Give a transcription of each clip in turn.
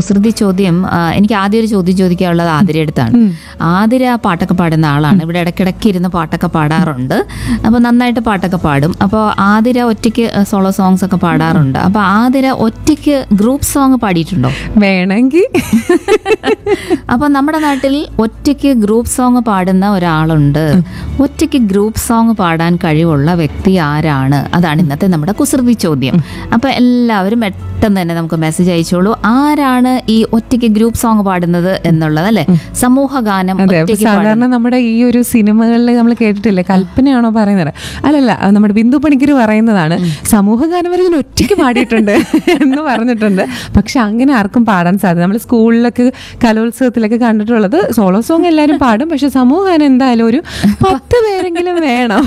കുസൃതി ചോദ്യം ആ, എനിക്ക് ആദ്യം ഒരു ചോദ്യം ചോദിക്കാനുള്ളത് ആതിര അടുത്താണ് ആതിര പാട്ടൊക്കെ പാടുന്ന ആളാണ് ഇവിടെ ഇടയ്ക്കിടയ്ക്ക് ഇരുന്ന് പാട്ടൊക്കെ പാടാറുണ്ട് അപ്പോൾ നന്നായിട്ട് പാട്ടൊക്കെ പാടും അപ്പോൾ ആതിര ഒറ്റയ്ക്ക് സോളോ സോങ്സ് ഒക്കെ പാടാറുണ്ട് അപ്പോൾ ആതിര ഒറ്റയ്ക്ക് ഗ്രൂപ്പ് സോങ് പാടിയിട്ടുണ്ടോ വേണമെങ്കിൽ അപ്പോൾ നമ്മുടെ നാട്ടിൽ ഒറ്റയ്ക്ക് ഗ്രൂപ്പ് സോങ് പാടുന്ന ഒരാളുണ്ട് ഒറ്റയ്ക്ക് ഗ്രൂപ്പ് സോങ് പാടാൻ കഴിവുള്ള വ്യക്തി ആരാണ് അതാണ് ഇന്നത്തെ നമ്മുടെ കുസൃതി ചോദ്യം അപ്പോൾ എല്ലാവരും പെട്ടെന്ന് തന്നെ നമുക്ക് മെസ്സേജ് അയച്ചോളൂ ആരാണ് ഈ ഒറ്റയ്ക്ക് ഗ്രൂപ്പ് സോങ് പാടുന്നത് എന്നുള്ളത് അല്ലെ സമൂഹ ഗാനം അതെ അപ്പൊ ഒറ്റയ്ക്ക് സാധാരണ നമ്മുടെ ഈ ഒരു സിനിമകളിൽ നമ്മൾ കേട്ടിട്ടില്ലേ കൽപ്പനയാണോ പറയുന്നത് അല്ലല്ല അത് നമ്മുടെ ബിന്ദു പണിക്കർ പറയുന്നതാണ് സമൂഹ ഗാനവരങ്ങൾ ഒറ്റയ്ക്ക് പാടിയിട്ടുണ്ട് എന്ന് പറഞ്ഞിട്ടുണ്ട് പക്ഷെ അങ്ങനെ ആർക്കും പാടാൻ സാധ്യത നമ്മൾ സ്കൂളിലൊക്കെ കലോത്സവത്തിലൊക്കെ കണ്ടിട്ടുള്ളത് സോളോ സോങ് എല്ലാവരും പാടും പക്ഷെ സമൂഹ ഗാനം എന്തായാലും ഒരു പത്ത് പേരെങ്കിലും വേണം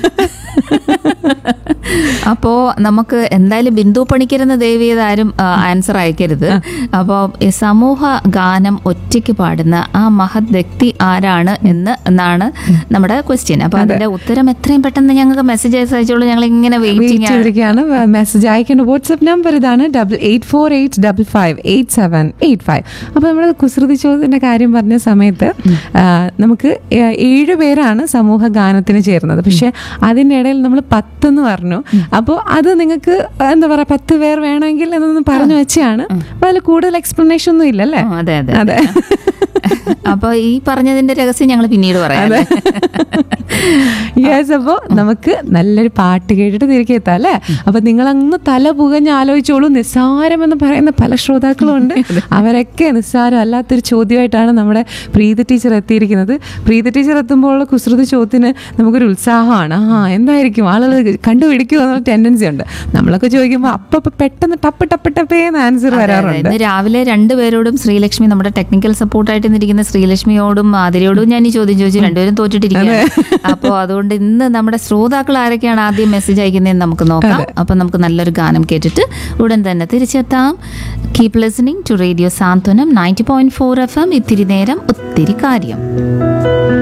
അപ്പോൾ നമുക്ക് എന്തായാലും ബിന്ദു പണിക്കരുന്ന ദേവിയത് ആരും ആൻസർ അയക്കരുത് അപ്പോൾ ഈ സമൂഹ ഗാനം ഒറ്റയ്ക്ക് പാടുന്ന ആ മഹത് വ്യക്തി ആരാണ് എന്ന് എന്നാണ് നമ്മുടെ ക്വസ്റ്റ്യൻ അപ്പോൾ അതിന്റെ ഉത്തരം എത്രയും പെട്ടെന്ന് ഞങ്ങൾക്ക് മെസ്സേജ് അയച്ചോളൂ ഞങ്ങൾ ഇങ്ങനെ വെയിറ്റ് വെയിറ്റിംഗ് ചെയ്തിരിക്കുകയാണ് മെസ്സേജ് അയക്കേണ്ട വാട്സ്ആപ്പ് നമ്പർ ഇതാണ് double eight four eight double five eight seven eight five അപ്പോൾ നമ്മൾ കുസൃതി ചോദ്യത്തിന്റെ കാര്യം പറഞ്ഞ സമയത്ത് ആ, നമുക്ക് ഏ- ഏഴ് പേരാണ് സമൂഹ ഗാനത്തിന് ചേർന്നത് പക്ഷെ അതിൻ്റെ ഇടയിൽ നമ്മൾ പത്തെന്ന് പറഞ്ഞു അപ്പോൾ അത് നിങ്ങൾക്ക് എന്താ പറയുക പത്ത് പേർ വേണമെങ്കിൽ എന്നൊന്ന് പറഞ്ഞു വെച്ചാണ് അപ്പോൾ അതിൽ കൂടുതൽ എക്സ്പ്ലനേഷൻ ഒന്നും ഇല്ലല്ലേ അതെ അതെ അതെ അപ്പോൾ ഈ പറഞ്ഞതിന്റെ രഹസ്യം ഞങ്ങൾ പിന്നീട് പറയാം അല്ലേ? യെസ് അപ്പോൾ നമുക്ക് നല്ലൊരു പാട്ട് കേട്ടിട്ട് തിരികെ എത്താം അല്ലേ അപ്പൊ നിങ്ങൾ അങ്ങ് തല പുകഞ്ഞ് ആലോചിച്ചോളൂ നിസ്സാരം എന്ന് പറയുന്ന പല ശ്രോതാക്കളും ഉണ്ട് അവരൊക്കെ നിസ്സാരം അല്ലാത്തൊരു ചോദ്യമായിട്ടാണ് നമ്മുടെ പ്രീത ടീച്ചർ എത്തിയിരിക്കുന്നത് പ്രീത ടീച്ചർ എത്തുമ്പോഴുള്ള കുസൃതി ചോദ്യത്തിന് നമുക്കൊരു ഉത്സാഹമാണ് ആ എന്തായിരിക്കും ആളുകൾ കണ്ടുപിടിക്കുക എന്നുള്ള ടെൻഡൻസി ഉണ്ട് നമ്മളൊക്കെ ചോദിക്കുമ്പോൾ അപ്പൊ അപ്പൊ പെട്ടെന്ന് ടപ്പ് ടപ്പ് ടപ്പേന്ന് ആൻസർ വരാറുണ്ട് ഇന്ന് രാവിലെ രണ്ടുപേരോടും ശ്രീലക്ഷ്മി നമ്മുടെ ടെക്നിക്കൽ സപ്പോർട്ടായിട്ട് ഇരിക്കുന്ന ശ്രീലക്ഷ്മിയോടും ആതിരയോടും ഞാൻ ഈ ചോദ്യം ചോദിച്ചു രണ്ടുപേരും തോറ്റിട്ടിരിക്കുകയാണ് അപ്പോൾ അതുകൊണ്ട് ഇന്ന് നമ്മുടെ ശ്രോതാക്കൾ ആരൊക്കെയാണ് ആദ്യം മെസ്സേജ് അയക്കുന്നതെന്ന് നമുക്ക് നോക്കാം അപ്പോൾ നമുക്ക് നല്ലൊരു ഗാനം കേട്ടിട്ട് ഉടൻ തന്നെ തിരിച്ചെത്താം keep listening to radio Santhwanam ninety point four F M ഇത്തിരി നേരം ഒത്തിരി കാര്യം